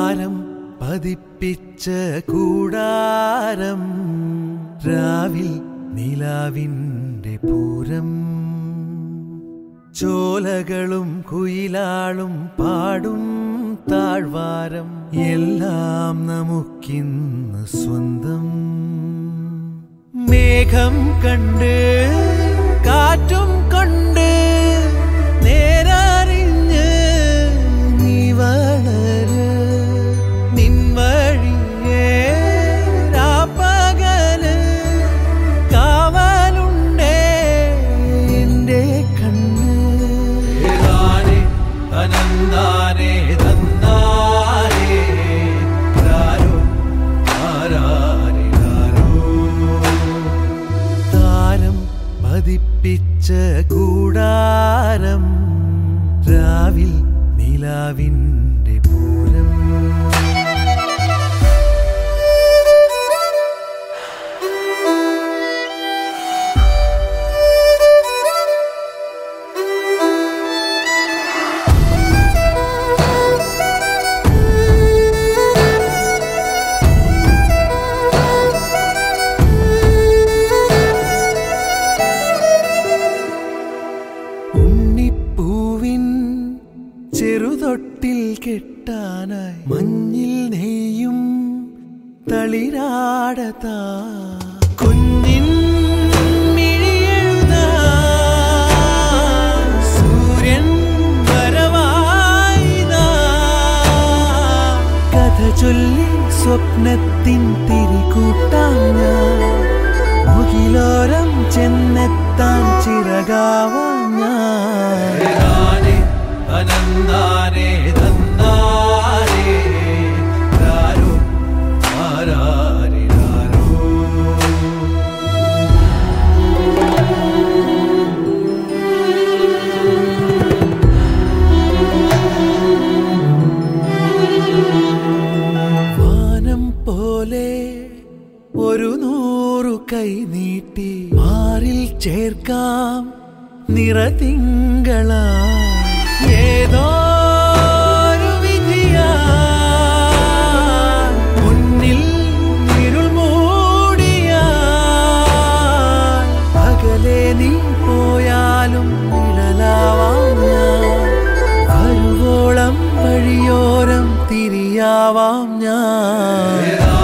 താരം പതിപ്പിച്ച കൂടാരം രാവിൽ നിലാവിൻ്റെ പൂരം ചോലകളും കുയിലാളും പാടും താഴ്വാരം എല്ലാം നമുക്കിന്ന് സ്വന്തം മേഘം കണ്ട് കാറ്റും കൊണ്ട് നേരറിഞ്ഞ് നീ വളര് നിൻ വഴിയേ രാപ്പകല് കാവലുണ്ടേ എൻ്റെ കണ്ണ് ഏതാനേ അനന്താനേ തന്നാരേ രാരോ ആരാരിരാരോ താരം പതിപ്പിച്ച കൂടാരം രാവിൽ നിലാവിൻ്റെ പൂരം ഉണ്ണിപ്പൂവിൻ ചെറുതൊട്ടിൽ കെട്ടാനായി മഞ്ഞിൽ നെയ്യും തളിരാടതാ കുഞ്ഞിൻ മിഴിയെഴുതാൻ സൂര്യൻ വരവായിതാ കഥ ചൊല്ലി സ്വപ്നത്തിൻ തിരികൂട്ടാൻ ഞാൻ മുകിലോരം ചെന്നെത്താൻ ചിറകാവാൻ ഞാൻ അനന്താനേ തന്നാരേ രാരോ ആരാരിരാരോ വാനം പോലെ ഒരു നൂറു കൈ നീട്ടി മാറിൽ ചേർക്കാം നിറതിങ്കള ഏതോ ഒരു വിധിയാ മുന്നിൽ ഇരുൾ മൂടിയാ അകലെ നീ പോയാലും നിഴലാവാം ഞാൻ വരുവോളം വഴിയോരം തിരിയാവാം ഞാൻ